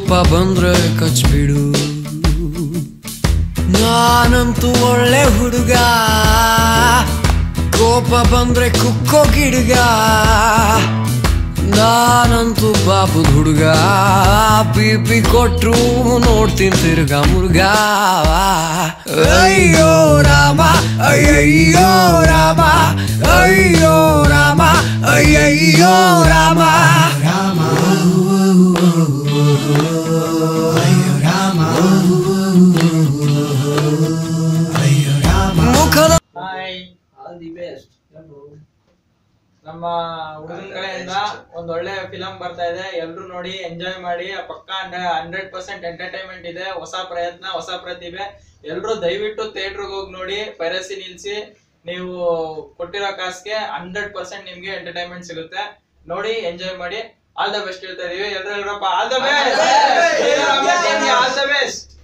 ಕೋಪ ಬಂದ್ರೆ ಕಚ್ಬಿಡು ನಾನಂತೂ ಒಳ್ಳೆ ಹುಡುಗ ಕೋಪ ಬಂದ್ರೆ ಕುಕ್ಕೋ ಗಿಡುಗ ನಾನಂತೂ ಪಾಪದ ಹುಡುಗ ಪಿ ಪಿ ಕೊಟ್ರು ನೋಡ್ತೀನಿ ತಿರ್ಗ ಮುರುಗ ಅಯ್ಯೋ ರಾಮ ಅಯ್ಯಯ್ಯೋ ರಾಮ ಅಯ್ಯೋ ರಾಮ ಅಯ್ಯಯ್ಯೋ ರಾಮ ರಾಮ ಮುಖದ ಹಾಯ್ ಆಲ್ ದಿ ಬೆಸ್ಟ್ ನಮ್ಮ ಹುಡುಗನ ಕಡೆಯಿಂದ ಒಂದ್ ಒಳ್ಳೆ ಫಿಲಂ ಬರ್ತಾ ಇದೆ ಎಲ್ರು ನೋಡಿ ಎಂಜಾಯ್ ಮಾಡಿ ಆ ಪಕ್ಕ ಹಂಡ್ರೆಡ್ ಪರ್ಸೆಂಟ್ ಎಂಟರ್ಟೈನ್ಮೆಂಟ್ ಇದೆ ಹೊಸ ಪ್ರಯತ್ನ ಹೊಸ ಪ್ರತಿಭೆ ಎಲ್ರು ದಯವಿಟ್ಟು ಥಿಯೇಟರ್ಗೆ ಹೋಗಿ ನೋಡಿ ಪೈರಸಿ ನಿಲ್ಸಿ ನೀವು ಕೊಟ್ಟಿರೋ ಕಾಸ್ಗೆ ಹಂಡ್ರೆಡ್ ಪರ್ಸೆಂಟ್ ನಿಮ್ಗೆ ಎಂಟರ್ಟೈನ್ಮೆಂಟ್ ಸಿಗುತ್ತೆ ನೋಡಿ ಎಂಜಾಯ್ ಮಾಡಿ ಆಲ್ ದ ಬೆಸ್ಟ್ ಹೇಳ್ತಾ ಇದೀವಿ ಎಲ್ರು ಹೇಳ್ರಪ್ಪ all the best all the best